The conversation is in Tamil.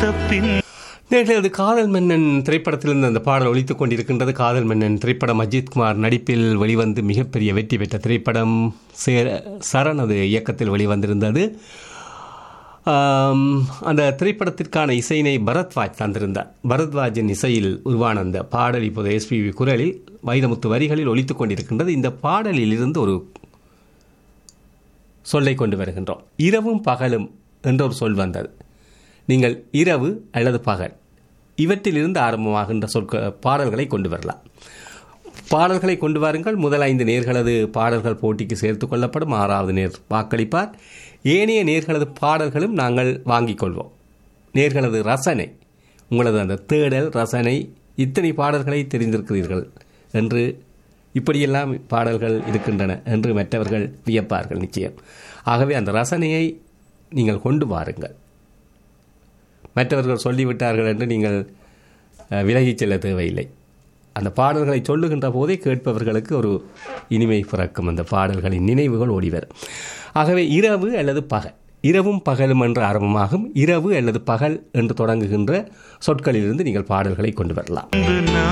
பார்த்த பின் நேற்று அது காதல் மன்னன் திரைப்படத்திலிருந்து அந்த பாடல் ஒலித்துக் கொண்டிருக்கின்றது காதல் மன்னன் திரைப்படம் அஜித் குமார் நடிப்பில் வெளிவந்து மிகப்பெரிய வெற்றி பெற்ற திரைப்படம் சே- சரண் அது இயக்கத்தில் வெளிவந்திருந்தது ஆம், அந்த திரைப்படத்திற்கான இசையினை பரத்வாஜ் தந்திருந்தார் பரத்வாஜின் இசையில் உருவான அந்த பாடல் இப்போது எஸ்பிவி குரலில் வைரமுத்து வரிகளில் ஒலித்துக் கொண்டிருக்கின்றது இந்த பாடலில் இருந்து ஒரு சொல்லை கொண்டு வருகின்றோம் இரவும் பகலும் என்ற ஒரு சொல் வந்தது நீங்கள் இரவு அல்லது பகல் இவற்றிலிருந்து ஆரம்பமாகின்ற சொற்க பாடல்களை கொண்டு வரலாம் பாடல்களை கொண்டு வாருங்கள் முதல் ஐந்து நேர்களது பாடல்கள் போட்டிக்கு சேர்த்து கொள்ளப்படும் ஆறாவது நேர் வாக்களிப்பார் ஏனைய நேர்களது பாடல்களும் நாங்கள் வாங்கிக் கொள்வோம் நேர்களது ரசனை உங்களது அந்த தேடல் ரசனை இத்தனை பாடல்களை தெரிந்திருக்கிறீர்கள் என்று இப்படியெல்லாம் பாடல்கள் இருக்கின்றன என்று மற்றவர்கள் வியப்பார்கள் நிச்சயம் ஆகவே அந்த ரசனையை நீங்கள் கொண்டு வாருங்கள் மற்றவர்கள் சொல்லிவிட்டார்கள் என்று நீங்கள் அஹ், விலகிச் செல்ல தேவையில்லை அந்த பாடல்களை சொல்லுகின்ற போதே கேட்பவர்களுக்கு ஒரு இனிமை பிறக்கும் அந்த பாடல்களின் நினைவுகள் ஓடிவரும் ஆகவே இரவு அல்லது பகல் இரவும் பகலும் என்று ஆரம்பமாகும் இரவு அல்லது பகல் என்று தொடங்குகின்ற சொற்களிலிருந்து நீங்கள் பாடல்களை கொண்டு வரலாம் அன்பு நான்